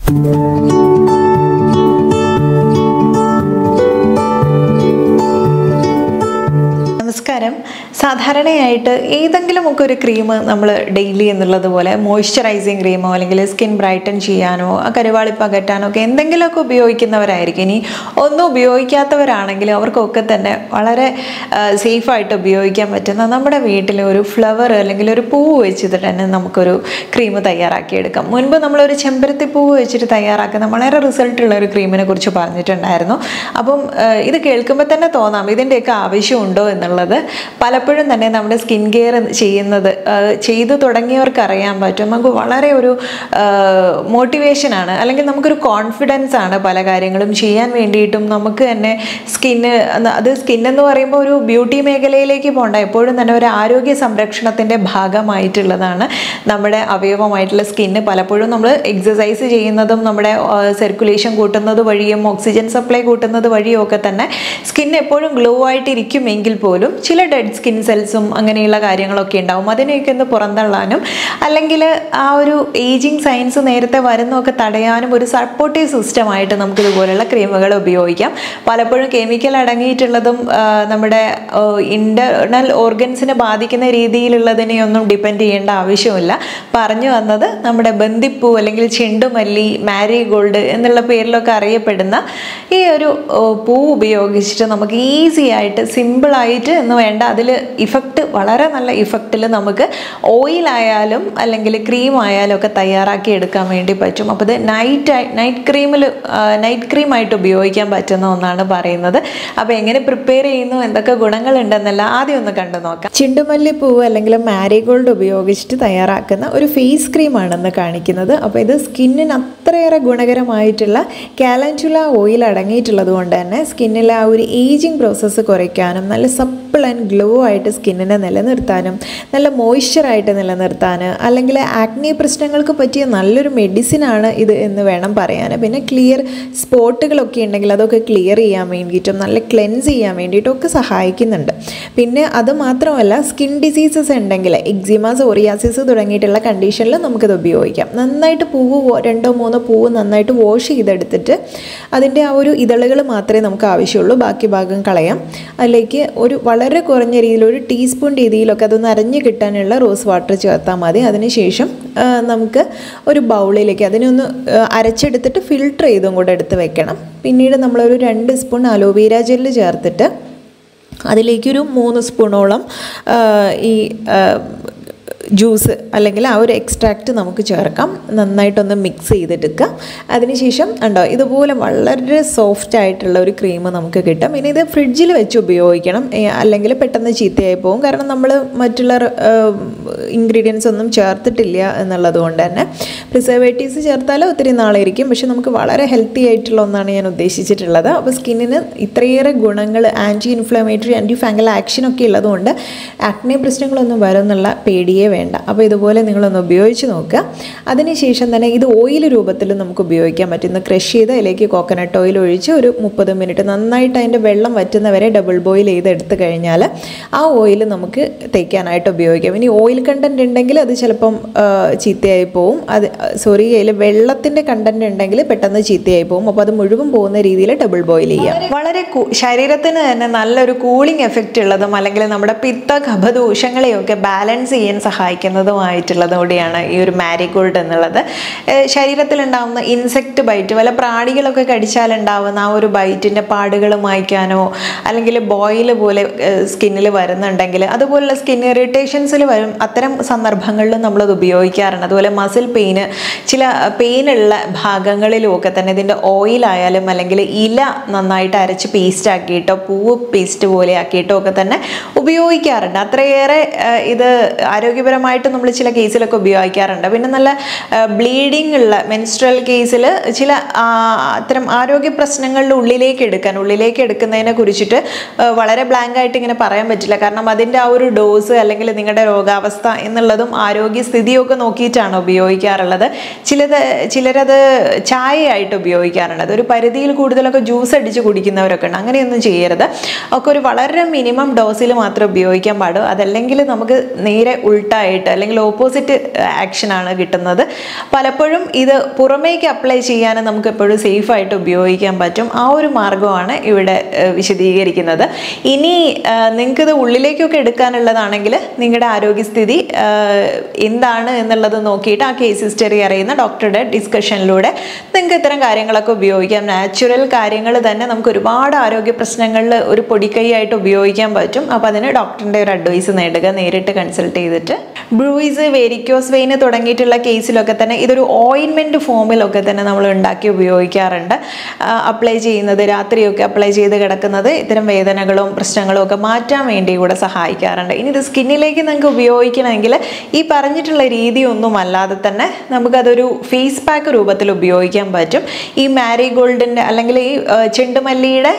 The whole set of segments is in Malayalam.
നമസ്കാരം സാധാരണയായിട്ട് ഏതെങ്കിലുമൊക്കെ ഒരു ക്രീം നമ്മൾ ഡെയിലി എന്നുള്ളത് പോലെ മോയ്സ്ചറൈസിങ് ക്രീമോ അല്ലെങ്കിൽ സ്കിൻ ബ്രൈറ്റൻ ചെയ്യാനോ ആ കരുവാളിപ്പ് അകറ്റാനോ ഒക്കെ എന്തെങ്കിലുമൊക്കെ ഉപയോഗിക്കുന്നവരായിരിക്കും ഇനി ഒന്നും ഉപയോഗിക്കാത്തവരാണെങ്കിൽ അവർക്കൊക്കെ തന്നെ വളരെ സേഫായിട്ട് ഉപയോഗിക്കാൻ പറ്റുന്ന നമ്മുടെ വീട്ടിൽ ഒരു ഫ്ലവർ അല്ലെങ്കിൽ ഒരു പൂവ് വെച്ചിട്ട് തന്നെ നമുക്കൊരു ക്രീം തയ്യാറാക്കിയെടുക്കാം മുൻപ് നമ്മളൊരു ചെമ്പരത്തി പൂവ് വെച്ചിട്ട് തയ്യാറാക്കുന്ന വളരെ റിസൾട്ടുള്ള ഒരു ക്രീമിനെ കുറിച്ച് പറഞ്ഞിട്ടുണ്ടായിരുന്നു അപ്പം ആ, ഇത് കേൾക്കുമ്പോൾ തന്നെ തോന്നാം ഇതിൻ്റെയൊക്കെ ആവശ്യമുണ്ടോ എന്നുള്ളത് പലപ്പോഴും തന്നെ നമ്മുടെ സ്കിൻ കെയർ ചെയ്യുന്നത് ആ, ചെയ്തു തുടങ്ങിയവർക്ക് അറിയാൻ പറ്റും നമുക്ക് വളരെ ഒരു മോട്ടിവേഷനാണ് അല്ലെങ്കിൽ നമുക്കൊരു കോൺഫിഡൻസ് ആണ് പല കാര്യങ്ങളും ചെയ്യാൻ വേണ്ടിയിട്ടും നമുക്ക് തന്നെ സ്കിന്ന് അത് സ്കിൻ എന്ന് പറയുമ്പോൾ ഒരു ബ്യൂട്ടി മേഖലയിലേക്ക് പോകണ്ട എപ്പോഴും തന്നെ ഒരു ആരോഗ്യ സംരക്ഷണത്തിൻ്റെ ഭാഗമായിട്ടുള്ളതാണ് നമ്മുടെ അവയവമായിട്ടുള്ള സ്കിന്ന് പലപ്പോഴും നമ്മൾ എക്സസൈസ് ചെയ്യുന്നതും നമ്മുടെ സർക്കുലേഷൻ കൂട്ടുന്നത് വഴിയും ഓക്സിജൻ സപ്ലൈ കൂട്ടുന്നത് വഴിയും ഒക്കെ തന്നെ സ്കിൻ എപ്പോഴും ഗ്ലോ ആയിട്ടിരിക്കുമെങ്കിൽ പോലും ചില ഡെഡ് സ്കിൻ സെൽസും അങ്ങനെയുള്ള കാര്യങ്ങളൊക്കെ ഉണ്ടാവും അതിനെയൊക്കെ ഒന്ന് പുറന്തള്ളാനും അല്ലെങ്കിൽ ആ ഒരു ഏജിങ് സയൻസ് നേരത്തെ വരുന്നതൊക്കെ തടയാനും ഒരു സപ്പോർട്ടീവ് സിസ്റ്റമായിട്ട് നമുക്ക് ഇതുപോലുള്ള ക്രീമുകൾ ഉപയോഗിക്കാം പലപ്പോഴും കെമിക്കൽ അടങ്ങിയിട്ടുള്ളതും ആ, നമ്മുടെ ഇൻ്റർണൽ ഓർഗൻസിനെ ബാധിക്കുന്ന രീതിയിലുള്ളതിനെയൊന്നും ഡിപ്പെൻഡ് ചെയ്യേണ്ട ആവശ്യമില്ല പറഞ്ഞു വന്നത് നമ്മുടെ ബന്ദിപ്പൂ അല്ലെങ്കിൽ ചെണ്ടുമല്ലി മാരിഗോൾഡ് എന്നുള്ള പേരിലൊക്കെ അറിയപ്പെടുന്ന ഈ ഒരു ഓ, പൂ ഉപയോഗിച്ചിട്ട് നമുക്ക് ഈസി ആയിട്ട് സിമ്പിളായിട്ട് എന്ന് വേണ്ട അതിൽ ഇഫക്റ്റ് വളരെ നല്ല ഇഫക്റ്റിൽ നമുക്ക് ഓയിലായാലും അല്ലെങ്കിൽ ക്രീം ആയാലും ഒക്കെ തയ്യാറാക്കി എടുക്കാൻ വേണ്ടി പറ്റും അപ്പോൾ ഇത് നൈറ്റ് നൈറ്റ് ക്രീമിൽ നൈറ്റ് ക്രീം ആയിട്ട് ഉപയോഗിക്കാൻ പറ്റുന്ന ഒന്നാണ് പറയുന്നത് അപ്പോൾ എങ്ങനെ പ്രിപ്പയർ ചെയ്യുന്നു എന്തൊക്കെ ഗുണങ്ങളുണ്ടെന്നല്ല ആദ്യം ഒന്ന് കണ്ടു നോക്കാം ചിണ്ടുമല്ലി പൂവ് അല്ലെങ്കിൽ മാരിഗോൾഡ് ഉപയോഗിച്ചിട്ട് തയ്യാറാക്കുന്ന ഒരു ഫേസ് ക്രീമാണെന്ന് കാണിക്കുന്നത് അപ്പോൾ ഇത് സ്കിന്നിന് അത്രയേറെ ഗുണകരമായിട്ടുള്ള കാലൻറ്റുല ഓയിൽ അടങ്ങിയിട്ടുള്ളത് കൊണ്ട് തന്നെ സ്കിന്നിലെ ആ ഒരു ഏജിങ് പ്രോസസ്സ് കുറയ്ക്കാനും നല്ല സപ്പിൾ ആൻഡ് ഗ്ലോ ആയിട്ട് സ്കിന്നിനെ നിലനിർത്താനും നല്ല മോയ്സ്ചറായിട്ട് നിലനിർത്താൻ അല്ലെങ്കിൽ ആക്നി പ്രശ്നങ്ങൾക്ക് പറ്റിയ നല്ലൊരു മെഡിസിനാണ് ഇത് എന്ന് വേണം പറയാൻ പിന്നെ ക്ലിയർ സ്പോട്ടുകളൊക്കെ ഉണ്ടെങ്കിൽ അതൊക്കെ ക്ലിയർ ചെയ്യാൻ വേണ്ടിയിട്ടും നല്ല ക്ലെൻസ് ചെയ്യാൻ വേണ്ടിയിട്ടും ഒക്കെ സഹായിക്കുന്നുണ്ട് പിന്നെ അത് മാത്രമല്ല സ്കിൻ ഡിസീസസ് ഉണ്ടെങ്കിൽ എക്സിമ സോറിയാസിസ് തുടങ്ങിയിട്ടുള്ള കണ്ടീഷനിൽ നമുക്കിത് ഉപയോഗിക്കാം നന്നായിട്ട് പൂവ് വോ- രണ്ടോ മൂന്നോ പൂവ് നന്നായിട്ട് വാഷ് ചെയ്തെടുത്തിട്ട് അതിൻ്റെ ആ ഒരു ഇതളുകൾ മാത്രമേ നമുക്ക് ആവശ്യമുള്ളൂ ബാക്കി ഭാഗം കളയാം അതിലേക്ക് ഒരു വളരെ കുറഞ്ഞ രീതിയിൽ ഒരു ടീസ്പൂൺ രീതിയിലൊക്കെ അത് നരഞ്ഞ് കിട്ടാനുള്ള റോസ് വാട്ടർ ചേർത്താൽ മതി അതിനുശേഷം ആ, നമുക്ക് ഒരു ബൗളിലേക്ക് അതിനൊന്ന് ആ, അരച്ചെടുത്തിട്ട് ഫിൽട്ടർ ചെയ്തും കൂടെ എടുത്ത് വെക്കണം പിന്നീട് നമ്മളൊരു രണ്ട് സ്പൂൺ അലോവേര ജെല്ല് ചേർത്തിട്ട് അതിലേക്കൊരു മൂന്ന് സ്പൂണോളം ആ, ഈ ആ, ജ്യൂസ് അല്ലെങ്കിൽ ആ ഒരു എക്സ്ട്രാക്റ്റ് നമുക്ക് ചേർക്കാം നന്നായിട്ടൊന്ന് മിക്സ് ചെയ്തെടുക്കുക അതിനുശേഷം ഉണ്ടോ ഇതുപോലെ വളരെ സോഫ്റ്റ് ആയിട്ടുള്ള ഒരു ക്രീം നമുക്ക് കിട്ടും ഇനി ഇത് ഫ്രിഡ്ജിൽ വെച്ച് ഉപയോഗിക്കണം ഏ, അല്ലെങ്കിൽ പെട്ടെന്ന് ചീത്തയായി പോകും കാരണം നമ്മൾ മറ്റുള്ള ഇൻഗ്രീഡിയൻസ് ഒന്നും ചേർത്തിട്ടില്ല എന്നുള്ളത് കൊണ്ട് തന്നെ പ്രിസർവേറ്റീവ്സ് ചേർത്താൽ ഒത്തിരി നാളായിരിക്കും പക്ഷെ നമുക്ക് വളരെ ഹെൽത്തി ആയിട്ടുള്ള ഒന്നാണ് ഞാൻ ഉദ്ദേശിച്ചിട്ടുള്ളത് അപ്പോൾ സ്കിന്നിന് ഇത്രയേറെ ഗുണങ്ങൾ anti inflammatory anti fungal action ഒക്കെ ഉള്ളതുകൊണ്ട് ആക്നെ പ്രശ്നങ്ങളൊന്നും വരുമെന്നുള്ള പേടിയേ വേണ്ട അപ്പോൾ ഇതുപോലെ നിങ്ങളൊന്ന് ഉപയോഗിച്ച് നോക്കുക അതിനുശേഷം തന്നെ ഇത് ഓയിൽ രൂപത്തിൽ നമുക്ക് ഉപയോഗിക്കാൻ പറ്റും ഇന്ന് ക്രഷ് ചെയ്ത് അതിലേക്ക് കോക്കനട്ട് ഓയിൽ ഒഴിച്ച് ഒരു മുപ്പത് മിനിറ്റ് നന്നായിട്ട് അതിൻ്റെ വെള്ളം വറ്റുന്നവരെ ഡബിൾ ബോയിൽ ചെയ്ത് എടുത്തു കഴിഞ്ഞാൽ ആ ഓയിൽ നമുക്ക് തേക്കാനായിട്ട് ഉപയോഗിക്കാം ഇനി ഓയിൽ കണ്ടൻറ്റ് ഉണ്ടെങ്കിൽ അത് ചിലപ്പം ആ, ചീത്തയായി പോവും അത് സോറി അതിൽ വെള്ളത്തിൻ്റെ കണ്ടൻറ്റ് ഉണ്ടെങ്കിൽ പെട്ടെന്ന് ചീത്തയായി പോവും അപ്പോൾ അത് മുഴുവൻ പോകുന്ന രീതിയിൽ ഡബിൾ ബോയിൽ ചെയ്യാം വളരെ കൂ- ശരീരത്തിന് തന്നെ നല്ലൊരു കൂളിംഗ് എഫക്റ്റ് ഉള്ളതും അല്ലെങ്കിൽ നമ്മുടെ പിത്ത കഫദോഷങ്ങളെയൊക്കെ ബാലൻസ് ചെയ്യാൻ സഹായിക്കുന്നതുമായിട്ടുള്ളത് കൂടിയാണ് ഈ ഒരു മാരിഗോൾഡ് എന്നുള്ളത് ഏഹ് ശരീരത്തിലുണ്ടാവുന്ന ഇൻസെക്റ്റ് ബൈറ്റ് വല്ല പ്രാണികളൊക്കെ കടിച്ചാലുണ്ടാവുന്ന ആ ഒരു ബൈറ്റിൻ്റെ പാടുകൾ മായ്ക്കാനോ അല്ലെങ്കിൽ ബോയിൽ പോലെ സ്കിന്നിൽ വരുന്നുണ്ടെങ്കിൽ അതുപോലുള്ള സ്കിൻ ഇറിറ്റേഷൻസിൽ വരും അത്തരം സന്ദർഭങ്ങളിൽ നമ്മളത് ഉപയോഗിക്കാറുണ്ട് അതുപോലെ മസിൽ പെയിന് ചില പെയിനുള്ള ഭാഗങ്ങളിലും ഒക്കെ തന്നെ ഇതിൻ്റെ ഓയിലായാലും അല്ലെങ്കിൽ ഇല നന്നായിട്ട് അരച്ച് പേസ്റ്റ് ആക്കിയിട്ടോ പൂവ് പേസ്റ്റ് പോലെ ആക്കിയിട്ടോ ഒക്കെ തന്നെ ഉപയോഗിക്കാറുണ്ട് അത്രയേറെ ആ, ഇത് ആരോഗ്യപരമായിട്ട് നമ്മൾ ചില കേസിലൊക്കെ ഉപയോഗിക്കാറുണ്ട് പിന്നെ നല്ല ബ്ലീഡിംഗ് ഉള്ള മെൻസ്ട്രൽ കേസിൽ ചില ആ, അത്തരം ആരോഗ്യ പ്രശ്നങ്ങളുടെ ഉള്ളിലേക്ക് എടുക്കാൻ ഉള്ളിലേക്ക് എടുക്കുന്നതിനെ കുറിച്ചിട്ട് ആ, വളരെ ബ്ലാങ്ക് ആയിട്ട് ഇങ്ങനെ പറയാൻ പറ്റില്ല കാരണം അതിൻ്റെ ആ ഒരു ഡോസ് അല്ലെങ്കിൽ നിങ്ങളുടെ രോഗാവസ്ഥ എന്നുള്ളതും ആരോഗ്യസ്ഥിതിയൊക്കെ നോക്കിയിട്ടാണ് ഉപയോഗിക്കാറുള്ളത് ചിലത് ചിലരത് ചായയായിട്ട് ഉപയോഗിക്കാറുണ്ട് അതൊരു പരിധിയിൽ കൂടുതലൊക്കെ ജ്യൂസ് അടിച്ച് കുടിക്കുന്നവരൊക്കെ ഉണ്ട് അങ്ങനെയൊന്നും ചെയ്യരുത് ഒക്കെ ഒരു വളരെ മിനിമം ഡോസിൽ മാത്രം ഉപയോഗിക്കാൻ പാടും അതല്ലെങ്കിൽ നമുക്ക് നേരെ ഉൾട്ടായിട്ട് ആയിട്ട് അല്ലെങ്കിൽ ഓപ്പോസിറ്റ് ആക്ഷനാണ് കിട്ടുന്നത് പലപ്പോഴും ഇത് പുറമേക്ക് അപ്ലൈ ചെയ്യാൻ നമുക്ക് എപ്പോഴും സേഫ് ആയിട്ട് ഉപയോഗിക്കാൻ പറ്റും ആ ഒരു മാർഗമാണ് ഇവിടെ ഏഹ്, വിശദീകരിക്കുന്നത് ഇനി നിങ്ങൾക്ക് ഇത് ഉള്ളിലേക്കൊക്കെ എടുക്കാനുള്ളതാണെങ്കിൽ നിങ്ങളുടെ ആരോഗ്യസ്ഥിതി ഏഹ്, എന്താണ് എന്നുള്ളത് നോക്കിയിട്ട് ആ കേസ് ഹിസ്റ്ററി അറിയുന്ന ഡോക്ടറുടെ ഡിസ്കഷനിലൂടെ നിങ്ങൾക്ക് ഇത്തരം കാര്യങ്ങളൊക്കെ ഉപയോഗിക്കാം നാച്ചുറൽ കാര്യങ്ങൾ തന്നെ നമുക്ക് ഒരുപാട് ആരോഗ്യ പ്രശ്നങ്ങളിൽ ഒരു പൊടിക്കൈയായിട്ട് ഉപയോഗിക്കാൻ പറ്റും അപ്പോൾ അതിന് ഡോക്ടറിൻ്റെ ഒരു അഡ്വൈസ് നേടുക നേരിട്ട് കൺസൾട്ട് ചെയ്തിട്ട് ബ്രൂയിസ് വെരിക്കോസ് വെയിന് തുടങ്ങിയിട്ടുള്ള കേസിലൊക്കെ തന്നെ ഇതൊരു ഓയിൻമെൻറ്റ് ഫോമിലൊക്കെ തന്നെ നമ്മൾ ഉണ്ടാക്കി ഉപയോഗിക്കാറുണ്ട് അപ്ലൈ ചെയ്യുന്നത് രാത്രിയൊക്കെ അപ്ലൈ ചെയ്ത് കിടക്കുന്നത് ഇത്തരം വേദനകളും പ്രശ്നങ്ങളും ഒക്കെ മാറ്റാൻ വേണ്ടി കൂടെ സഹായിക്കാറുണ്ട് ഇനി ഇത് സ്കിന്നിലേക്ക് നിങ്ങൾക്ക് ഉപയോഗിക്കണമെങ്കിൽ ഈ പറഞ്ഞിട്ടുള്ള രീതിയൊന്നും അല്ലാതെ തന്നെ നമുക്കതൊരു ഫേസ് പാക്ക് രൂപത്തിൽ ഉപയോഗിക്കാൻ പറ്റും ഈ മാരിഗോൾഡിൻ്റെ അല്ലെങ്കിൽ ഈ ആ, ചെണ്ടുമല്ലിയുടെ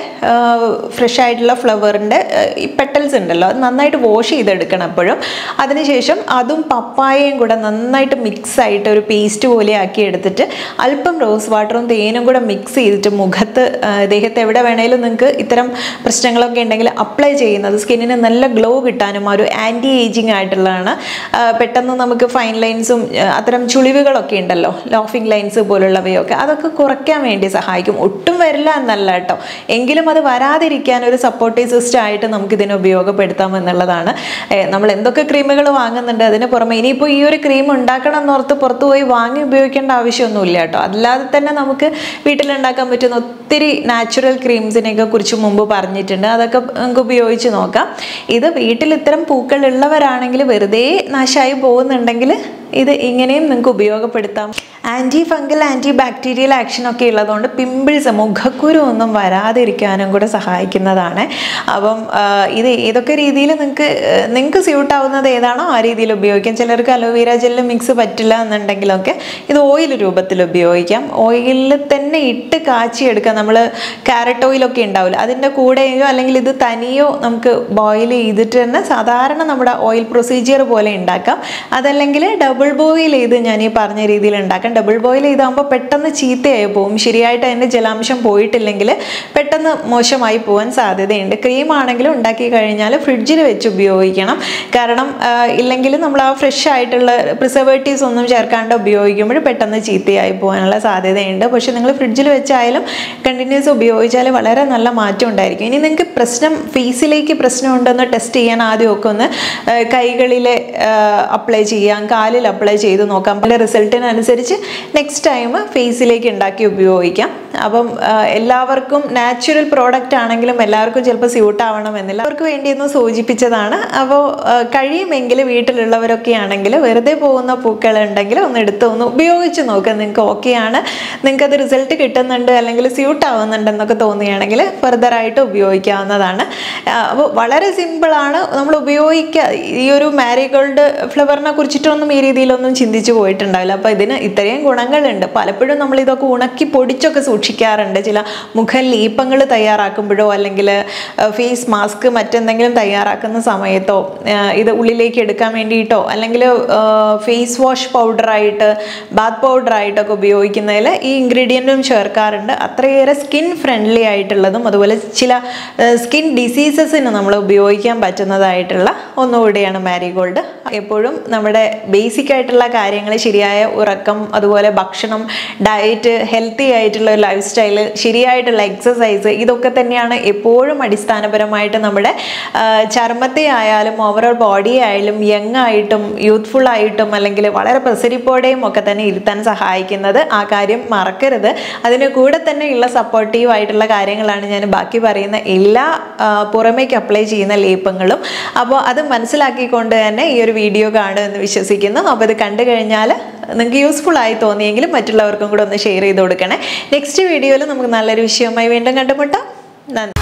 ഫ്രഷ് ആയിട്ടുള്ള ഫ്ലവറിൻ്റെ ഈ പെട്ടൽസ് ഉണ്ടല്ലോ അത് നന്നായിട്ട് വാഷ് ചെയ്തെടുക്കണം എപ്പോഴും അതിനുശേഷം അതും പപ്പായയും കൂടെ നന്നായിട്ട് മിക്സ് ആയിട്ട് ഒരു പേസ്റ്റ് പോലെ ആക്കി എടുത്തിട്ട് അല്പം റോസ് വാട്ടറും തേനും കൂടെ മിക്സ് ചെയ്തിട്ട് മുഖത്ത് ആ, ദേഹത്ത് എവിടെ വേണേലും നിങ്ങൾക്ക് ഇത്തരം പ്രശ്നങ്ങളൊക്കെ ഉണ്ടെങ്കിൽ അപ്ലൈ ചെയ്യുന്നത് സ്കിന്നിന് നല്ല ഗ്ലോ കിട്ടാനും ആ ഒരു ആൻറ്റി ഏജിങ് ആയിട്ടുള്ളതാണ് ആ, പെട്ടെന്ന് നമുക്ക് ഫൈൻ ലൈൻസും അത്തരം ചുളിവുകളൊക്കെ ഉണ്ടല്ലോ ലോഫിംഗ് ലൈൻസ് പോലുള്ളവയൊക്കെ അതൊക്കെ കുറയ്ക്കാൻ വേണ്ടി സഹായിക്കും ഒട്ടും വരില്ല എന്നല്ല കേട്ടോ എങ്കിലും അത് വരാതിരിക്കാൻ ഒരു സപ്പോർട്ടീവ് സിസ്റ്റം ആയിട്ട് നമുക്ക് ഇതിനെ ഉപയോഗപ്പെടുത്താം എന്നുള്ളതാണ് ഏ, നമ്മൾ എന്തൊക്കെ ക്രീമുകൾ വാങ്ങുന്നുണ്ട് അതിന് പുറമെ ഇനിയിപ്പോൾ ഈ ഒരു ക്രീം ഉണ്ടാക്കണം എന്നോർത്ത് പുറത്ത് പോയി വാങ്ങി ഉപയോഗിക്കേണ്ട ആവശ്യമൊന്നുമില്ല കേട്ടോ അല്ലാതെ തന്നെ നമുക്ക് വീട്ടിലുണ്ടാക്കാൻ പറ്റുന്ന ഒത്തിരി നാച്ചുറൽ ക്രീംസിനെയൊക്കെ കുറിച്ച് മുമ്പ് പറഞ്ഞിട്ടുണ്ട് അതൊക്കെ നമുക്ക് ഉപയോഗിച്ച് നോക്കാം ഇത് വീട്ടിൽ ഇത്തരം പൂക്കൾ ഉള്ളവരാണെങ്കിൽ വെറുതെ നാശമായി പോകുന്നുണ്ടെങ്കിൽ ഇത് ഇങ്ങനെയും നിങ്ങൾക്ക് ഉപയോഗപ്പെടുത്താം anti fungal anti bacterial action ഒക്കെ ഉള്ളതുകൊണ്ട് പിമ്പിൾസ് മുഖക്കുരു ഒന്നും വരാതിരിക്കാനും കൂടെ സഹായിക്കുന്നതാണ് അപ്പം ആ, ഇത് ഏതൊക്കെ രീതിയിൽ നിങ്ങൾക്ക് നിങ്ങൾക്ക് സ്യൂട്ട് ആവുന്നത് ഏതാണോ ആ രീതിയിൽ ഉപയോഗിക്കാം ചിലർക്ക് അലോവേര ജെല്ല് മിക്സ് പറ്റില്ല എന്നുണ്ടെങ്കിലൊക്കെ ഇത് ഓയിൽ രൂപത്തിൽ ഉപയോഗിക്കാം ഓയിലിൽ തന്നെ ഇട്ട് കാച്ചിയെടുക്കാം നമ്മൾ ക്യാരറ്റ് ഓയിലൊക്കെ ഉണ്ടാവില്ല അതിൻ്റെ കൂടെയോ അല്ലെങ്കിൽ ഇത് തനിയോ നമുക്ക് ബോയിൽ ചെയ്തിട്ട് തന്നെ സാധാരണ നമ്മുടെ ഓയിൽ പ്രൊസീജിയർ പോലെ ഉണ്ടാക്കാം അതല്ലെങ്കിൽ ഡബിൾ ബോയിൽ ചെയ്ത് ഞാൻ ഈ പറഞ്ഞ രീതിയിൽ ഉണ്ടാക്കാം ഡബിൾ ബോയിൽ ചെയ്താകുമ്പോൾ പെട്ടെന്ന് ചീത്തയായി പോകും ശരിയായിട്ട് അതിൻ്റെ ജലാംശം പോയിട്ടില്ലെങ്കിൽ പെട്ടെന്ന് മോശമായി പോകാൻ സാധ്യതയുണ്ട് ക്രീം ആണെങ്കിലും ഉണ്ടാക്കി കഴിഞ്ഞാൽ ഫ്രിഡ്ജിൽ വെച്ച് ഉപയോഗിക്കണം കാരണം ഇല്ലെങ്കിൽ നമ്മൾ ആ ഫ്രഷ് ആയിട്ടുള്ള പ്രിസർവേറ്റീവ്സ് ഒന്നും ചേർക്കാണ്ട് ഉപയോഗിക്കുമ്പോൾ പെട്ടെന്ന് ചീത്തയായി പോകാനുള്ള സാധ്യതയുണ്ട് പക്ഷെ നിങ്ങൾ ഫ്രിഡ്ജിൽ വെച്ചായാലും കണ്ടിന്യൂസ് ഉപയോഗിച്ചാൽ വളരെ നല്ല മാറ്റം ഉണ്ടായിരിക്കും ഇനി നിങ്ങൾക്ക് പ്രശ്നം ഫേസിലേക്ക് പ്രശ്നമുണ്ടെന്ന് ടെസ്റ്റ് ചെയ്യാൻ ആദ്യമൊക്കെ ഒന്ന് കൈകളിൽ അപ്ലൈ ചെയ്യാം കാലിൽ അപ്ലൈ ചെയ്ത് നോക്കാം പല റിസൾട്ടിനനുസരിച്ച് നെക്സ്റ്റ് ടൈം ഫേസിലേക്ക് ഉണ്ടാക്കി ഉപയോഗിക്കാം അപ്പം ആ, എല്ലാവർക്കും നാച്ചുറൽ പ്രോഡക്റ്റ് ആണെങ്കിലും എല്ലാവർക്കും ചിലപ്പോൾ സ്യൂട്ട് ആവണമെന്നില്ല അവർക്ക് വേണ്ടിയൊന്ന് സൂചിപ്പിച്ചതാണ് അപ്പോൾ കഴിയുമെങ്കിൽ വീട്ടിലുള്ളവരൊക്കെ ആണെങ്കിൽ വെറുതെ പോകുന്ന പൂക്കൾ ഉണ്ടെങ്കിൽ ഒന്ന് എടുത്ത് ഒന്ന് ഉപയോഗിച്ച് നോക്കുക നിങ്ങൾക്ക് ഓക്കെയാണ് നിങ്ങൾക്ക് അത് റിസൾട്ട് കിട്ടുന്നുണ്ട് അല്ലെങ്കിൽ സ്യൂട്ട് ആവുന്നുണ്ടെന്നൊക്കെ തോന്നുകയാണെങ്കിൽ ഫർദറായിട്ട് ഉപയോഗിക്കാവുന്നതാണ് അപ്പോൾ വളരെ സിമ്പിളാണ് നമ്മൾ ഉപയോഗിക്കുക ഈ ഒരു മാരിഗോൾഡ് ഫ്ലവറിനെ കുറിച്ചിട്ടൊന്നും ഈ രീതിയിലൊന്നും ചിന്തിച്ചു പോയിട്ടുണ്ടാവില്ല അപ്പോൾ ഇതിന് ഇത്രയും ഗുണങ്ങളുണ്ട് പലപ്പോഴും നമ്മൾ ഇതൊക്കെ ഉണക്കി പൊടിച്ചൊക്കെ സൂക്ഷിക്കാറുണ്ട് ചില മുഖ ലീപങ്ങൾ തയ്യാറാക്കുമ്പോഴോ അല്ലെങ്കിൽ ഫേസ് മാസ്ക് മറ്റെന്തെങ്കിലും തയ്യാറാക്കുന്ന സമയത്തോ ആ, ഇത് ഉള്ളിലേക്ക് എടുക്കാൻ വേണ്ടിയിട്ടോ അല്ലെങ്കിൽ ഫേസ് വാഷ് പൗഡറായിട്ട് ബാത്ത് പൗഡറായിട്ടൊക്കെ ഉപയോഗിക്കുന്നതിൽ ഈ ഇൻഗ്രീഡിയൻറ്റും ചേർക്കാറുണ്ട് അത്രയേറെ സ്കിൻ ഫ്രണ്ട്ലി ആയിട്ടുള്ളതും അതുപോലെ ചില സ്കിൻ ഡിസീസസിന് നമ്മൾ ഉപയോഗിക്കാൻ പറ്റുന്നതായിട്ടുള്ള ഒന്നുകൂടിയാണ് മാരിഗോൾഡ് എപ്പോഴും നമ്മുടെ ബേസിക് ആയിട്ടുള്ള കാര്യങ്ങൾ ശരിയായ ഉറക്കം അതുപോലെ ഭക്ഷണം ഡയറ്റ് ഹെൽത്തി ആയിട്ടുള്ള ഒരു ലൈഫ് സ്റ്റൈല് ശരിയായിട്ടുള്ള എക്സസൈസ് ഇതൊക്കെ തന്നെയാണ് എപ്പോഴും അടിസ്ഥാനപരമായിട്ട് നമ്മുടെ ആ, ചർമ്മത്തെ ആയാലും ഓവറോൾ ബോഡി ആയാലും യങ് ആയിട്ടും യൂത്ത്ഫുൾ ആയിട്ടും അല്ലെങ്കിൽ വളരെ പ്രസരിപ്പോടെയും ഒക്കെ തന്നെ ഇരുത്താൻ സഹായിക്കുന്നത് ആ കാര്യം മറക്കരുത് അതിന് കൂടെ തന്നെയുള്ള സപ്പോർട്ടീവ് ആയിട്ടുള്ള കാര്യങ്ങളാണ് ഞാൻ ബാക്കി പറയുന്ന എല്ലാ ആ, പുറമേക്ക് അപ്ലൈ ചെയ്യുന്ന ലേപ്പങ്ങളും അപ്പോൾ അത് മനസ്സിലാക്കിക്കൊണ്ട് തന്നെ ഈ ഒരു വീഡിയോ കാണുമെന്ന് വിശ്വസിക്കുന്നു അപ്പോൾ ഇത് കണ്ടു കഴിഞ്ഞാൽ നിങ്ങൾക്ക് യൂസ്ഫുൾ ആയി തോന്നിയെങ്കിലും മറ്റുള്ളവർക്കും കൂടെ ഒന്ന് ഷെയർ ചെയ്ത് കൊടുക്കണേ നെക്സ്റ്റ് വീഡിയോയിൽ നമുക്ക് നല്ലൊരു വിഷയവുമായി വീണ്ടും കണ്ടുമുട്ടാം നന്ദി